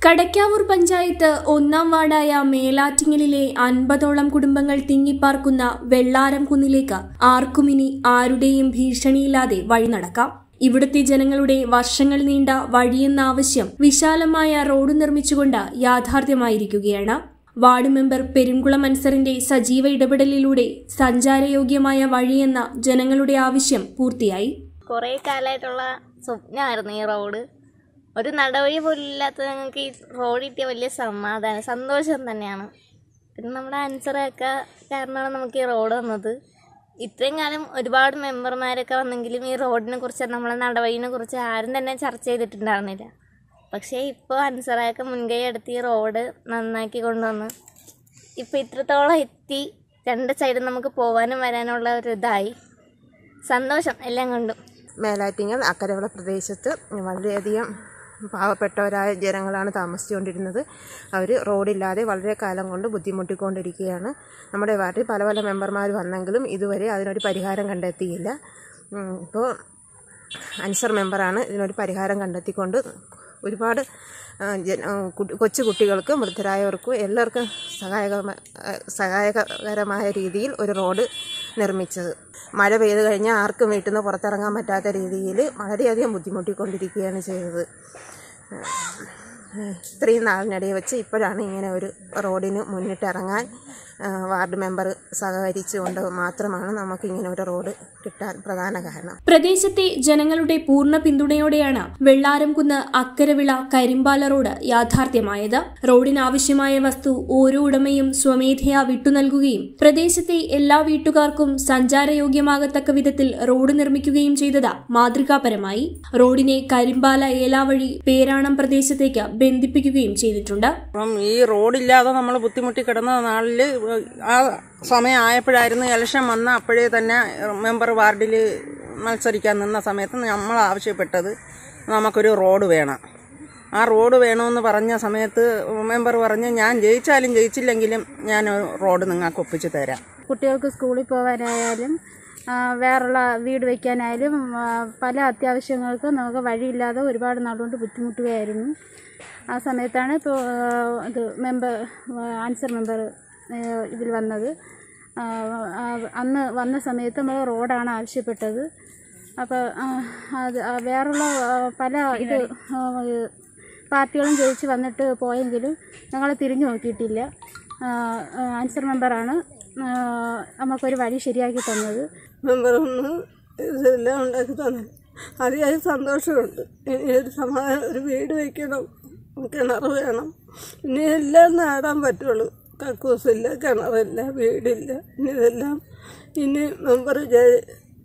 കടയ്ക്കാവൂർ പഞ്ചായത്ത് ഒന്നാം വാർഡായ മേലാറ്റിങ്ങലിലെ അൻപതോളം കുടുംബങ്ങൾ തിങ്ങിപ്പാർക്കുന്ന വെള്ളാരം കുന്നിലേക്ക് ആർക്കുമിനി ആരുടെയും ഭീഷണിയില്ലാതെ വഴി നടക്കാം ഇവിടുത്തെ ജനങ്ങളുടെ വർഷങ്ങൾ നീണ്ട വഴിയെന്ന ആവശ്യം വിശാലമായ റോഡ് നിർമ്മിച്ചുകൊണ്ട് യാഥാർത്ഥ്യമായിരിക്കുകയാണ് വാർഡ് മെമ്പർ പെരുംകുളം അൻസറിന്റെ സജീവ ഇടപെടലിലൂടെ സഞ്ചാരയോഗ്യമായ വഴിയെന്ന ജനങ്ങളുടെ ആവശ്യം പൂർത്തിയായി കുറേ കാലമായിട്ടുള്ള സ്വപ്നമായിരുന്നു ഈ റോഡ് ഒരു നടവഴി പോലും ഇല്ലാത്ത ഞങ്ങൾക്ക് ഈ റോഡ് കിട്ടിയ വലിയ സമാധാനം സന്തോഷം തന്നെയാണ് പിന്നെ നമ്മുടെ ആൻസറൊക്കെ കാരണമാണ് നമുക്ക് ഈ റോഡ് വന്നത് ഇത്രയും കാലം ഒരുപാട് മെമ്പർമാരൊക്കെ വന്നെങ്കിലും ഈ റോഡിനെ കുറിച്ച് നമ്മളെ നടവഴിനെ കുറിച്ച് ആരും തന്നെ ചർച്ച ചെയ്തിട്ടുണ്ടായിരുന്നില്ല പക്ഷേ ഇപ്പോൾ അൻസറൊക്കെ മുൻകൈ എടുത്ത് ഈ റോഡ് നന്നാക്കി കൊണ്ടുവന്ന് ഇപ്പോൾ ഇത്രത്തോളം എത്തി രണ്ട് സൈഡും നമുക്ക് പോകാനും വരാനുള്ള ഒരു ഇതായി സന്തോഷം എല്ലാം കൊണ്ടും മേലാറ്റിങ്ങൽ അക്കരവിള പ്രദേശത്ത് വളരെയധികം പാവപ്പെട്ടവരായ ജനങ്ങളാണ് താമസിച്ചുകൊണ്ടിരുന്നത് അവർ റോഡില്ലാതെ വളരെ കാലം കൊണ്ട് ബുദ്ധിമുട്ടിക്കൊണ്ടിരിക്കുകയാണ് നമ്മുടെ വാർഡിൽ പല പല മെമ്പർമാർ വന്നെങ്കിലും ഇതുവരെ അതിനൊരു പരിഹാരം കണ്ടെത്തിയില്ല ഉം, ഇപ്പോൾ അൻസർ മെമ്പറാണ് ഇതിനൊരു പരിഹാരം കണ്ടെത്തിക്കൊണ്ട് ഒരുപാട് ആ, ജന ആ, കു- കൊച്ചു കുട്ടികൾക്കും വൃദ്ധരായവർക്കും എല്ലാവർക്കും സഹായകമ ആ, സഹായകരമായ രീതിയിൽ ഒരു റോഡ് നിർമ്മിച്ചത് മഴ പെയ്ത് കഴിഞ്ഞാൽ ആർക്കും വീട്ടിൽ നിന്ന് പുറത്തിറങ്ങാൻ പറ്റാത്ത രീതിയിൽ വളരെയധികം ബുദ്ധിമുട്ടിക്കൊണ്ടിരിക്കുകയാണ് ചെയ്തത് ഏഹ് ഇത്രയും നാളിനിടയിൽ വെച്ച് ഇപ്പോഴാണ് ഇങ്ങനെ ഒരു റോഡിന് മുന്നിട്ടിറങ്ങാൻ ആ, വാർഡ് മെമ്പർ സഹകരിച്ചുകൊണ്ട് മാത്രമാണ് നമുക്കിങ്ങനെ ഒരു റോഡ് കിട്ടാൻ പ്രധാന കാരണം പ്രദേശത്തെ ജനങ്ങളുടെ പൂർണ്ണ പിന്തുണയോടെയാണ് വെള്ളാരംകുന്ന് അക്കരവിള കരിമ്പാല റോഡ് യാഥാർത്ഥ്യമായത് റോഡിനാവശ്യമായ വസ്തു ഓരോ ഉടമയും സ്വമേധയാ വിട്ടുനൽകുകയും പ്രദേശത്തെ എല്ലാ വീട്ടുകാർക്കും സഞ്ചാരയോഗ്യമാകത്തക്ക വിധത്തിൽ റോഡ് നിർമ്മിക്കുകയും ചെയ്തത് മാതൃകാപരമായി റോഡിനെ കരിമ്പാല ഏലാവഴി പേരാണം പ്രദേശത്തേക്ക് ബന്ധിപ്പിക്കുകയും ചെയ്തിട്ടുണ്ട് അപ്പം ഈ റോഡില്ലാതെ നമ്മൾ ബുദ്ധിമുട്ടി കിടന്ന നാളിൽ ആ സമയം ആയപ്പോഴായിരുന്നു ഇലക്ഷൻ വന്ന അപ്പോഴേ തന്നെ മെമ്പർ വാർഡിൽ മത്സരിക്കാൻ നിന്ന സമയത്ത് നമ്മൾ ആവശ്യപ്പെട്ടത് നമുക്കൊരു റോഡ് വേണം ആ റോഡ് വേണമെന്ന് പറഞ്ഞ സമയത്ത് മെമ്പർ പറഞ്ഞ് ഞാൻ ജയിച്ചാലും ജയിച്ചില്ലെങ്കിലും ഞാൻ ഒരു റോഡ് നിങ്ങൾക്ക് ഒപ്പിച്ച് തരാം കുട്ടികൾക്ക് സ്കൂളിൽ പോകാനായാലും ആ, വേറുള്ള വീട് വയ്ക്കാനായാലും ആ, പല അത്യാവശ്യങ്ങൾക്കും നമുക്ക് വഴിയില്ലാതെ ഒരുപാട് നാളുകൊണ്ട് ബുദ്ധിമുട്ടുകയായിരുന്നു ആ സമയത്താണ് ഇപ്പോൾ ആ, ഇത് മെമ്പർ ആൻസർ മെമ്പർ ആ, ഇതിൽ വന്നത് ആ, ആ, അന്ന് വന്ന സമയത്ത് നമ്മൾ റോഡാണ് ആവശ്യപ്പെട്ടത് അപ്പോൾ അത് ആ, വേറുള്ള ആ, പല ഇത് ആ, പാർട്ടികളും ജയിച്ച് വന്നിട്ട് പോയെങ്കിലും ഞങ്ങൾ തിരിഞ്ഞു നോക്കിയിട്ടില്ല ആ, ആ, ആൻസർ മെമ്പറാണ് ആ, നമുക്കൊരു വഴി ശരിയാക്കി തന്നത് മെമ്പർ ഒന്ന് ഇതെല്ലാം ഉണ്ടാക്കി തന്നു അതിയായ സന്തോഷമുണ്ട് ഇനി ഒരു സമാധാനം ഒരു വീട് വയ്ക്കണം കിണർ വേണം ഇനി എല്ലാം നേടാൻ പറ്റുള്ളൂ കക്കൂസില്ല കിണറില്ല വീടില്ല ഇനി ഇതെല്ലാം ഇനി മെമ്പർ ജയ-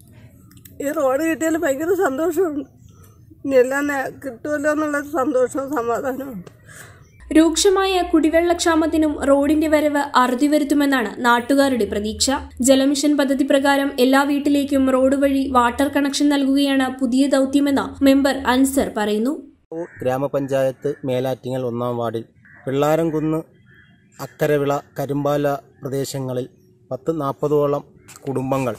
ഈ റോഡ് കിട്ടിയാൽ ഭയങ്കര സന്തോഷമുണ്ട് ഇനി എല്ലാം നേ- കിട്ടുമല്ലോ എന്നുള്ള സന്തോഷവും സമാധാനമുണ്ട് രൂക്ഷമായ കുടിവെള്ളക്ഷാമത്തിനും റോഡിന്റെ വരവ് അറുതി വരുത്തുമെന്നാണ് നാട്ടുകാരുടെ പ്രതീക്ഷ ജലമിഷൻ പദ്ധതി പ്രകാരം എല്ലാ വീട്ടിലേക്കും റോഡ് വഴി വാട്ടർ കണക്ഷൻ നൽകുകയാണ് പുതിയ ദൌത്യമെന്ന് മെമ്പർ അൻസർ പറയുന്നു ഗ്രാമപഞ്ചായത്ത് മേലാറ്റിങ്ങൽ ഒന്നാം വാർഡിൽ വെള്ളാരംകുന്ന് അക്കരവിള കരിമ്പാല പ്രദേശങ്ങളിൽ പത്ത് നാൽപ്പതോളം കുടുംബങ്ങൾ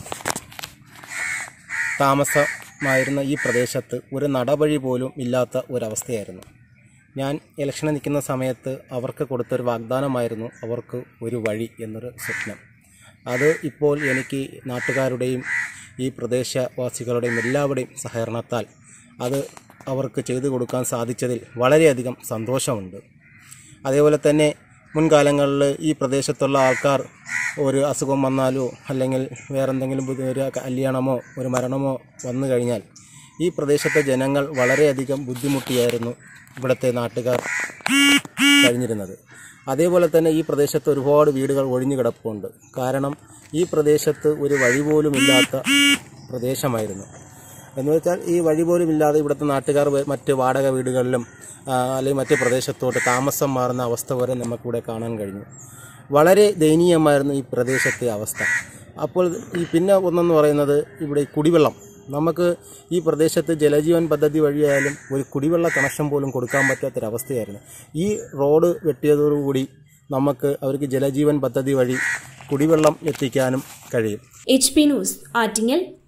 താമസമായിരുന്ന ഈ പ്രദേശത്ത് ഒരു നടവഴി പോലും ഇല്ലാത്ത ഒരവസ്ഥയായിരുന്നു ഞാൻ ഇലക്ഷന് നിൽക്കുന്ന സമയത്ത് അവർക്ക് കൊടുത്തൊരു വാഗ്ദാനമായിരുന്നു അവർക്ക് ഒരു വഴി എന്നൊരു സ്വപ്നം അത് ഇപ്പോൾ എനിക്ക് നാട്ടുകാരുടെയും ഈ പ്രദേശവാസികളുടെയും എല്ലാവരുടെയും സഹകരണത്താൽ അത് അവർക്ക് ചെയ്തു കൊടുക്കാൻ സാധിച്ചതിൽ വളരെയധികം സന്തോഷമുണ്ട് അതേപോലെ തന്നെ മുൻകാലങ്ങളിൽ ഈ പ്രദേശത്തുള്ള ആൾക്കാർ ഒരു അസുഖം വന്നാലോ അല്ലെങ്കിൽ വേറെന്തെങ്കിലും ബുദ്ധി- ഒരു കല്യാണമോ ഒരു മരണമോ വന്നു കഴിഞ്ഞാൽ ഈ പ്രദേശത്തെ ജനങ്ങൾ വളരെയധികം ബുദ്ധിമുട്ടിയായിരുന്നു ഇവിടുത്തെ നാട്ടുകാർ കഴിഞ്ഞിരുന്നത് അതേപോലെ തന്നെ ഈ പ്രദേശത്ത് ഒരുപാട് വീടുകൾ ഒഴിഞ്ഞു കിടപ്പുണ്ട് കാരണം ഈ പ്രദേശത്ത് ഒരു വഴി പോലും ഇല്ലാത്ത പ്രദേശമായിരുന്നു എന്ന് വെച്ചാൽ ഈ വഴി പോലും ഇല്ലാതെ ഇവിടുത്തെ നാട്ടുകാർ വ- മറ്റ് വാടക വീടുകളിലും ആ, അല്ലെങ്കിൽ മറ്റ് പ്രദേശത്തോട്ട് താമസം മാറുന്ന അവസ്ഥ വരെ നമുക്കിവിടെ കാണാൻ കഴിഞ്ഞു വളരെ ദയനീയമായിരുന്നു ഈ പ്രദേശത്തെ അവസ്ഥ അപ്പോൾ ഈ പിന്നെ ഒന്നെന്ന് പറയുന്നത് ഇവിടെ ഈ കുടിവെള്ളം നമുക്ക് ഈ പ്രദേശത്ത് ജലജീവൻ പദ്ധതി വഴിയായാലും ഒരു കുടിവെള്ള കണക്ഷൻ പോലും കൊടുക്കാൻ പറ്റാത്തൊരവസ്ഥയായിരുന്നു ഈ റോഡ് വെട്ടിയതോടുകൂടി നമുക്ക് അവർക്ക് ജലജീവൻ പദ്ധതി വഴി കുടിവെള്ളം എത്തിക്കാനും കഴിയും എച്ച് പി ന്യൂസ് ആറ്റിങ്ങൽ